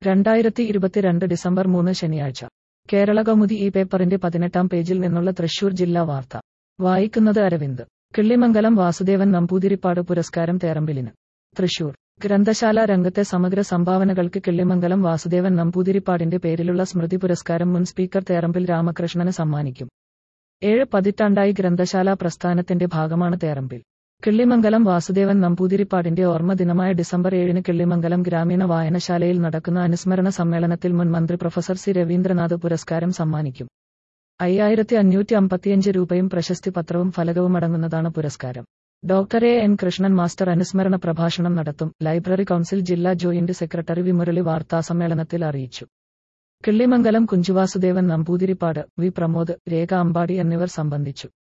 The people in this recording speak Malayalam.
രണ്ടായിരത്തി ഇരുപത്തിരണ്ട് ഡിസംബർ മൂന്ന് ശനിയാഴ്ച കേരള കൗമുദി ഈ പേപ്പറിന്റെ പതിനെട്ടാം പേജിൽ നിന്നുള്ള തൃശൂർ ജില്ലാ വാർത്ത വായിക്കുന്നത് അരവിന്ദ് കിള്ളിമംഗലം വാസുദേവൻ നമ്പൂതിരിപ്പാട് പുരസ്കാരം തേറമ്പിലിന് തൃശൂർ ഗ്രന്ഥശാല രംഗത്തെ സമഗ്ര സംഭാവനകൾക്ക് കിള്ളിമംഗലം വാസുദേവൻ നമ്പൂതിരിപ്പാടിന്റെ പേരിലുള്ള സ്മൃതി പുരസ്കാരം മുൻ സ്പീക്കർ തേറമ്പിൽ രാമകൃഷ്ണന് സമ്മാനിക്കും ഏഴ് പതിറ്റാണ്ടായി ഗ്രന്ഥശാല പ്രസ്ഥാനത്തിന്റെ ഭാഗമാണ് തേറമ്പിൽ കിള്ളിമംഗലം വാസുദേവൻ നമ്പൂതിരിപ്പാടിന്റെ ഓർമ്മ ദിനമായ ഡിസംബർ ഏഴിന് കിള്ളിമംഗലം ഗ്രാമീണ വായനശാലയിൽ നടക്കുന്ന അനുസ്മരണ സമ്മേളനത്തിൽ മുൻ മന്ത്രി പ്രൊഫസർ സി രവീന്ദ്രനാഥ് പുരസ്കാരം സമ്മാനിക്കും അയ്യായിരത്തി അഞ്ഞൂറ്റി അമ്പത്തിയഞ്ച് രൂപയും പ്രശസ്തി പത്രവും ഫലകവും അടങ്ങുന്നതാണ് പുരസ്കാരം doctor A N Krishnan master അനുസ്മരണ പ്രഭാഷണം നടത്തും ലൈബ്രറി കൗൺസിൽ ജില്ലാ ജോയിന്റ് സെക്രട്ടറി വിമുരളി വാർത്താസമ്മേളനത്തിൽ അറിയിച്ചു കിള്ളിമംഗലം കുഞ്ചുവാസുദേവൻ നമ്പൂതിരിപ്പാട് വി പ്രമോദ് രേഖ അമ്പാടി എന്നിവർ സംബന്ധിച്ചു